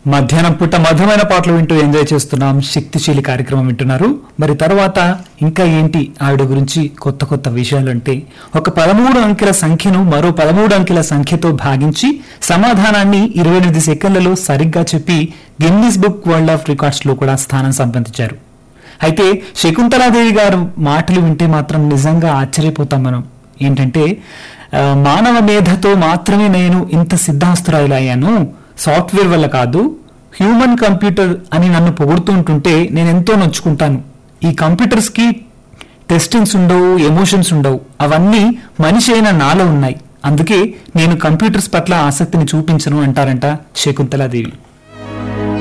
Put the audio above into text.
మధ్యాహ్నం పూట మధుమైన పాటలు వింటూ ఎంజాయ్ చేస్తున్నాం శక్తిశీలి కార్యక్రమం వింటున్నారు మరి తర్వాత ఇంకా ఏంటి ఆవిడ గురించి కొత్త కొత్త విషయాలు అంటే ఒక పదమూడు అంకెల సంఖ్యను మరో పదమూడు అంకెల సంఖ్యతో భాగించి సమాధానాన్ని ఇరవై ఎనిమిది సెకండ్లలో సరిగ్గా చెప్పి Guinness book world of records లో కూడా స్థానం సంపాదించారు అయితే శకుంతలాదేవి గారు మాటలు వింటే మాత్రం నిజంగా ఆశ్చర్యపోతాం మనం ఏంటంటే ఆ, మానవ మేధతో మాత్రమే నేను ఇంత సిద్ధాస్తురాయిలయ్యాను సాఫ్ట్వేర్ వల్ల కాదు హ్యూమన్ కంప్యూటర్ అని నన్ను పొగుడుతూ ఉంటుంటే నేను ఎంతో నొచ్చుకుంటాను ఈ కంప్యూటర్స్ కి టెస్టింగ్స్ ఉండవు ఎమోషన్స్ ఉండవు అవన్నీ మనిషి అయిన నాలో ఉన్నాయి అందుకే నేను కంప్యూటర్స్ పట్ల ఆసక్తిని చూపించను అంటారంట శకుంతలాదేవి